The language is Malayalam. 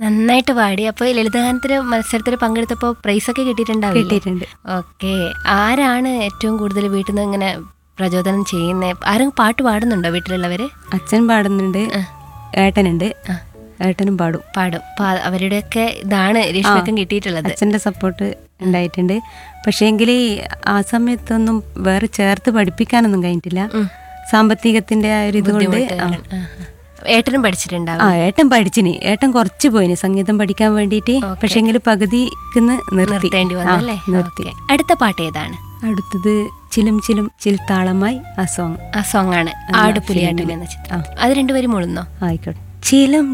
നന്നായിട്ട് പാടി അപ്പോൾ ലളിതഗാനത്തിന് മത്സരത്തിൽ പങ്കെടുത്തപ്പോൾ പ്രൈസ് ഒക്കെ കിട്ടിയിട്ടുണ്ടാവില്ലേ കിട്ടിയിട്ടുണ്ട് ഓക്കെ ആരാണ് ഏറ്റവും കൂടുതൽ വീട്ടിൽ നിന്ന് ഇങ്ങനെ പ്രചോദനം ചെയ്യുന്നത് ആരും പാട്ട് പാടുന്നുണ്ടോ വീട്ടിലുള്ളവര് അച്ഛൻ പാടുന്നുണ്ട് ഏട്ടനുണ്ട് ഏട്ടനും പാടും പാടും അപ്പൊ അവരുടെയൊക്കെ ഇതാണ് രേഷ്മക്കും കിട്ടിയിട്ടുള്ളത് അച്ഛൻ്റെ സപ്പോർട്ട് ഉണ്ടായിട്ടുണ്ട് പക്ഷേങ്കിൽ ആ സമയത്തൊന്നും വേറെ ചേർത്ത് പഠിപ്പിക്കാനൊന്നും കഴിഞ്ഞിട്ടില്ല സാമ്പത്തികത്തിന്റെ ആ ഒരു ഇതുകൊണ്ട് ആ. ആ, ആ. ഏട്ടനും പഠിച്ചിട്ടുണ്ടാവും ആ ഏട്ടൻ പഠിച്ചിനി ഏട്ടൻ കുറച്ച് പോയിന് സംഗീതം പഠിക്കാൻ വേണ്ടിയിട്ട് പക്ഷേങ്കിൽ പകുതിക്കുന്ന് നിർത്തി നിർത്തേണ്ടി ആ, വന്നു അല്ലേ നിർത്തി ഓക്കേ. അടുത്ത പാട്ട് ഏതാണ് അടുത്തത് ചിലും ചിലും ചിൽ താളമായി ആ സോങ് ആ സോങ് ആണ് ആട് പുലിയാട്ടിൽ എന്ന ചിത്രം അത് രണ്ടുപേരും മുഴുന്നോ ആയിക്കോട്ടെ ചിലം